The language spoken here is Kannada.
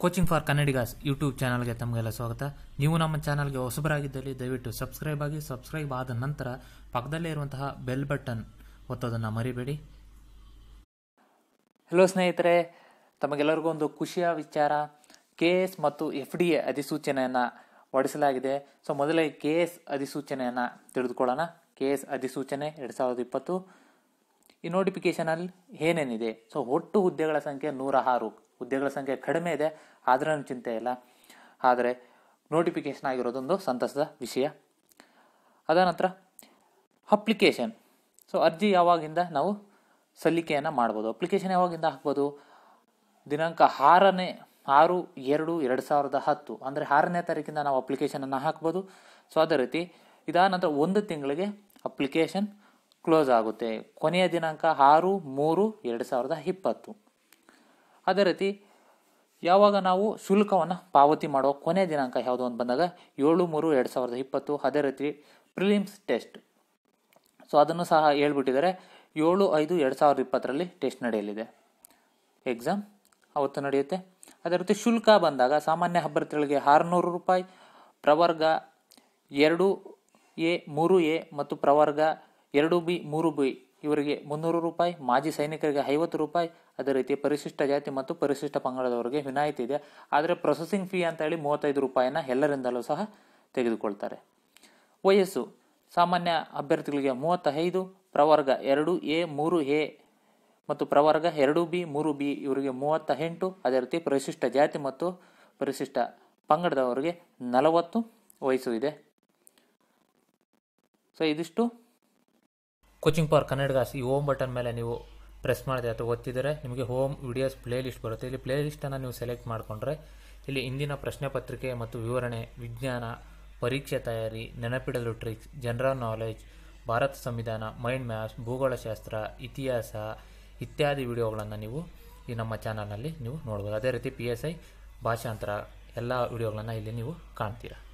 ಕೋಚಿಂಗ್ ಫಾರ್ ಕನ್ನಡಿಗಾಸ್ ಯೂಟ್ಯೂಬ್ ಚಾನಲ್ಗೆ ತಮಗೆಲ್ಲ ಸ್ವಾಗತ ನೀವು ನಮ್ಮ ಚಾನಲ್ಗೆ ಹೊಸಬರಾಗಿದ್ದಲ್ಲಿ ದಯವಿಟ್ಟು ಸಬ್ಸ್ಕ್ರೈಬ್ ಆಗಿ ಸಬ್ಸ್ಕ್ರೈಬ್ ಆದ ನಂತರ ಪಕ್ಕದಲ್ಲೇ ಇರುವಂತಹ ಬೆಲ್ ಬಟನ್ ಒತ್ತೋದನ್ನು ಮರಿಬೇಡಿ ಹಲೋ ಸ್ನೇಹಿತರೆ ತಮಗೆಲ್ಲರಿಗೂ ಒಂದು ಖುಷಿಯ ವಿಚಾರ ಕೆ ಎಸ್ ಮತ್ತು ಎಫ್ ಡಿ ಎ ಅಧಿಸೂಚನೆಯನ್ನು ಹೊರಡಿಸಲಾಗಿದೆ ಸೊ ಮೊದಲೇ ಕೆ ಎಸ್ ಅಧಿಸೂಚನೆಯನ್ನು ತಿಳಿದುಕೊಳ್ಳೋಣ ಕೆ ಎಸ್ ಅಧಿಸೂಚನೆ ಎರಡು ಸಾವಿರದ ಇಪ್ಪತ್ತು ಈ ನೋಟಿಫಿಕೇಶನಲ್ಲಿ ಏನೇನಿದೆ ಸೊ ಒಟ್ಟು ಹುದ್ದೆಗಳ ಸಂಖ್ಯೆ ನೂರ ಆರು ಹುದ್ದೆಗಳ ಸಂಖ್ಯೆ ಕಡಿಮೆ ಇದೆ ಆದ್ರೂ ಚಿಂತೆ ಇಲ್ಲ ಆದರೆ ನೋಟಿಫಿಕೇಶನ್ ಆಗಿರೋದೊಂದು ಸಂತಸದ ವಿಷಯ ಅದ ನಂತರ ಅಪ್ಲಿಕೇಶನ್ ಸೊ ಅರ್ಜಿ ಯಾವಾಗಿಂದ ನಾವು ಸಲ್ಲಿಕೆಯನ್ನು ಮಾಡ್ಬೋದು ಅಪ್ಲಿಕೇಶನ್ ಯಾವಾಗಿಂದ ಹಾಕ್ಬೋದು ದಿನಾಂಕ ಆರನೇ ಆರು ಎರಡು ಎರಡು ಸಾವಿರದ ಹತ್ತು ಅಂದರೆ ಆರನೇ ತಾರೀಕಿಂದ ನಾವು ಅಪ್ಲಿಕೇಶನನ್ನು ಹಾಕ್ಬೋದು ಸೊ ಅದೇ ರೀತಿ ಇದಾದ ನಂತರ ಒಂದು ತಿಂಗಳಿಗೆ ಅಪ್ಲಿಕೇಶನ್ ಕ್ಲೋಸ್ ಆಗುತ್ತೆ ಕೊನೆಯ ದಿನಾಂಕ ಆರು ಮೂರು ಎರಡು ಸಾವಿರದ ಇಪ್ಪತ್ತು ಅದೇ ರೀತಿ ಯಾವಾಗ ನಾವು ಶುಲ್ಕವನ್ನು ಪಾವತಿ ಮಾಡುವ ಕೊನೆಯ ದಿನಾಂಕ ಯಾವುದು ಅಂತ ಬಂದಾಗ ಏಳು ಮೂರು ಎರಡು ಸಾವಿರದ ಇಪ್ಪತ್ತು ಅದೇ ರೀತಿ ಪ್ರಿಲಿಮ್ಸ್ ಟೆಸ್ಟ್ ಸೊ ಅದನ್ನು ಸಹ ಹೇಳ್ಬಿಟ್ಟಿದ್ದಾರೆ ಏಳು ಐದು ಎರಡು ಸಾವಿರದ ಇಪ್ಪತ್ತರಲ್ಲಿ ಟೆಸ್ಟ್ ನಡೆಯಲಿದೆ ಎಕ್ಸಾಮ್ ಅವತ್ತು ನಡೆಯುತ್ತೆ ಅದೇ ರೀತಿ ಶುಲ್ಕ ಬಂದಾಗ ಸಾಮಾನ್ಯ ಅಭ್ಯರ್ಥಿಗಳಿಗೆ ಆರುನೂರು ರೂಪಾಯಿ ಪ್ರವರ್ಗ ಎರಡು ಎ ಮೂರು ಎ ಮತ್ತು ಪ್ರವರ್ಗ ಎರಡು ಬಿ ಮೂರು ಬಿ ಇವರಿಗೆ ಮುನ್ನೂರು ರೂಪಾಯಿ ಮಾಜಿ ಸೈನಿಕರಿಗೆ ಐವತ್ತು ರೂಪಾಯಿ ಅದೇ ರೀತಿ ಪರಿಶಿಷ್ಟ ಜಾತಿ ಮತ್ತು ಪರಿಶಿಷ್ಟ ಪಂಗಡದವರಿಗೆ ವಿನಾಯಿತಿ ಇದೆ ಆದರೆ ಪ್ರೊಸೆಸಿಂಗ್ ಫೀ ಅಂತ ಹೇಳಿ ಮೂವತ್ತೈದು ರೂಪಾಯಿನ ಎಲ್ಲರಿಂದಲೂ ಸಹ ತೆಗೆದುಕೊಳ್ತಾರೆ ವಯಸ್ಸು ಸಾಮಾನ್ಯ ಅಭ್ಯರ್ಥಿಗಳಿಗೆ ಮೂವತ್ತೈದು ಪ್ರವರ್ಗ ಎರಡು ಎ ಮೂರು ಎ ಮತ್ತು ಪ್ರವರ್ಗ ಎರಡು ಬಿ ಮೂರು ಬಿ ಇವರಿಗೆ ಮೂವತ್ತ ಎಂಟು ಅದೇ ರೀತಿ ಪರಿಶಿಷ್ಟ ಜಾತಿ ಮತ್ತು ಪರಿಶಿಷ್ಟ ಪಂಗಡದವರಿಗೆ ನಲವತ್ತು ವಯಸ್ಸು ಇದೆ ಸೊ ಇದಿಷ್ಟು ಕೋಚಿಂಗ್ ಫಾರ್ ಕನ್ನಡಗಾಸ್ ಈ ಹೋಮ್ ಬಟನ್ ಮೇಲೆ ನೀವು ಪ್ರೆಸ್ ಮಾಡಿದೆ ಅಥವಾ ಒತ್ತಿದರೆ ನಿಮಗೆ ಹೋಮ್ ವಿಡಿಯೋಸ್ ಪ್ಲೇ ಲಿಸ್ಟ್ ಬರುತ್ತೆ ಇಲ್ಲಿ ಪ್ಲೇ ಲಿಸ್ಟನ್ನು ನೀವು ಸೆಲೆಕ್ಟ್ ಮಾಡಿಕೊಂಡ್ರೆ ಇಲ್ಲಿ ಇಂದಿನ ಪ್ರಶ್ನೆ ಪತ್ರಿಕೆ ಮತ್ತು ವಿವರಣೆ ವಿಜ್ಞಾನ ಪರೀಕ್ಷೆ ತಯಾರಿ ನೆನಪಿಡಲು ಟ್ರಿಕ್ಸ್ ಜನರಲ್ ನಾಲೆಜ್ ಭಾರತ ಸಂವಿಧಾನ ಮೈಂಡ್ ಮ್ಯಾಪ್ಸ್ ಭೂಗೋಳಶಾಸ್ತ್ರ ಇತಿಹಾಸ ಇತ್ಯಾದಿ ವಿಡಿಯೋಗಳನ್ನು ನೀವು ಈ ನಮ್ಮ ಚಾನಲ್ನಲ್ಲಿ ನೀವು ನೋಡ್ಬೋದು ಅದೇ ರೀತಿ ಪಿ ಎಸ್ ಐ ಭಾಷಾಂತರ ಎಲ್ಲ ವಿಡಿಯೋಗಳನ್ನು ಇಲ್ಲಿ ನೀವು ಕಾಣ್ತೀರಾ